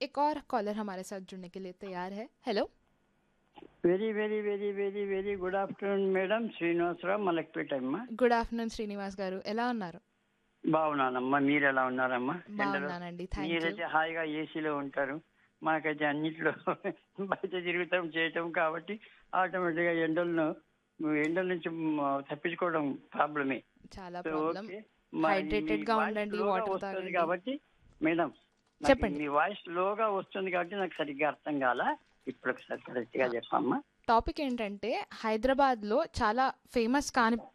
एक और कॉलर हमारे साथ जुड़ने के लिए तैयार है hello very very very very very good afternoon madam Srinivasa Rao Malakpet అమ్మ గుడ్ ఆఫ్టర్నూన్ శ్రీనివాస్ గారు ఎలా ఉన్నారు బాగున్నానమ్మా మీరు ఎలా ఉన్నారమ్మా ఎండలో బాగున్నానండి థ్యాంక్ యూ మీరైతే హాయిగా ఏసీలో ఉంటారు మాకైతే అన్నిట్లో బయట తిరుగుతాం చేయటం కాబట్టి ఆటోమేటిక్గా ఎండలను ఎండల నుంచి మ, తప్పించుకోవడం ప్రాబ్లమే చాలా సో, ప్రాబ్లం ఓకే. మరి Hydrated మీ గా వాయిస్ ఉండండి, స్లోగా water వస్తుంది తాగండి. కాబట్టి మేడం నాకు చెప్పండి. మీ వాయిస్ స్లోగా వస్తుంది కాబట్టి నాకు సరిగ్గా అర్థం కాల ఇప్పుడు ఒకసారి కరెక్ట్ గా చెప్పమ్మా టాపిక్ ఏంటంటే హైదరాబాద్లో చాలా ఫేమస్ కాని